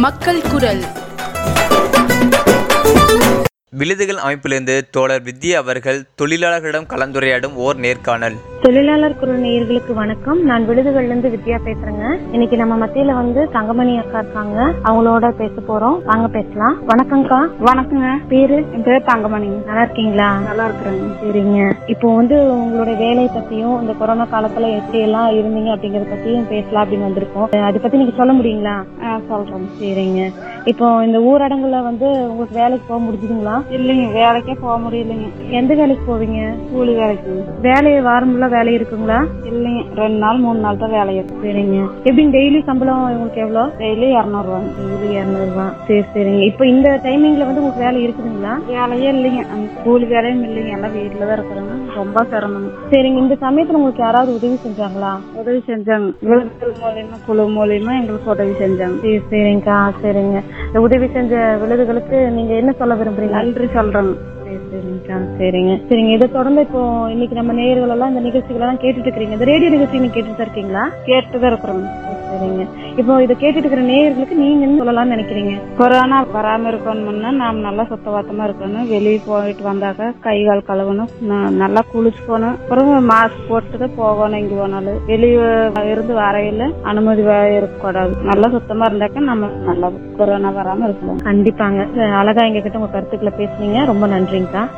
மக்கள் குரல் விழுதுகள் அமைப்பிலிருந்து தோழர் வித்யா அவர்கள் தொழிலாளர்களிடம் கலந்துரையாடும் ஓர் நேர்காணல் தொழிலாளர் குரல் நேயர்களுக்கு வணக்கம் நான் விழுதுகள்ல இருந்து வித்யா பேசுறேங்க இன்னைக்கு நம்ம மத்தியில வந்து தங்கமணி அக்கா இருக்காங்க அவங்களோட பேச போறோம் வாங்க பேசலாம் வணக்கம்க்கா வணக்கங்க பேரு என் பேர் தங்கமணி நல்லா இருக்கீங்களா நல்லா இருக்கிறேங்க சரிங்க இப்போ வந்து உங்களோட வேலை பத்தியும் இந்த கொரோனா காலத்துல எப்படி எல்லாம் இருந்தீங்க அப்படிங்கறத பத்தியும் பேசலாம் அப்படின்னு வந்திருக்கோம் அதை பத்தி நீங்க சொல்ல முடியுங்களா ஆ சொல்றேன் சரிங்க இப்போ இந்த ஊரடங்குல வந்து உங்களுக்கு வேலைக்கு போக முடிஞ்சுதுங்களா இல்லைங்க வேலைக்கே போக முடியலைங்க எந்த வேலைக்கு போவீங்க கூலி வேலைக்கு வேலை வாரம் ஃபுல்லா வேலை இருக்குங்களா இல்லைங்க ரெண்டு நாள் மூணு நாள் தான் வேலை இருக்கு சரிங்க எப்படி டெய்லி சம்பளம் உங்களுக்கு எவ்வளவு டெய்லி இரநூறுவாங்க டெய்லி இரநூறுவா சரி சரிங்க இப்போ இந்த டைமிங்ல வந்து உங்களுக்கு வேலை இருக்குதுங்களா வேலையே இல்லைங்க அந்த கூலி வேலையும் இல்லைங்க எல்லாம் வீட்டுல தான் இருக்கிறாங்க ரொம்ப சிரமங்க சரிங்க இந்த சமயத்துல உங்களுக்கு யாராவது உதவி செஞ்சாங்களா உதவி செஞ்சாங்க விழுதுகள் மூலியமா குழு மூலியமா எங்களுக்கு உதவி செஞ்சாங்க சரி சரிங்கக்கா சரிங்க இந்த உதவி செஞ்ச விழுதுகளுக்கு நீங்க என்ன சொல்ல விரும்புறீங்க நன்றி சொல்றேங்க சரி சரிங்கக்கா சரிங்க சரிங்க இதை தொடர்ந்து இப்போ இன்னைக்கு நம்ம நேயர்கள் எல்லாம் இந்த நிகழ்ச்சிகள் எல்லாம் கேட்டுட்டு இருக்கீங்க இந்த ரேடியோ நிகழ்ச்சி நீங்க கேட்டுட்டு தான் இருக்கீங்களா கேட்டு தான் இருக்கிறோங்க சரி, சரிங்க இப்போ இதை கேட்டுட்டு இருக்கிற நேயர்களுக்கு நீங்க என்ன சொல்லலாம்னு நினைக்கிறீங்க கொரோனா வராம இருக்கணும்னா நாம் நல்லா சுத்தபத்தமா இருக்கணும் வெளியே போயிட்டு வந்தாக்க கை கால் கழுவணும் ந- நல்லா குளிச்சுக்கணும் அப்புறம் மாஸ்க் போட்டு தான் போகணும் எங்க போனாலும் வெளியே இருந்து வரையில அனுமதி வ- இருக்கக்கூடாது நல்லா சுத்தமா இருந்தாக்க நம்ம நல்லா கொரோனா வராம இருக்கலாம் கண்டிப்பாங்க அழகா எங்க கிட்ட உங்க கருத்துக்களை பேசுனீங்க ரொம்ப நன்றிங்கக்கா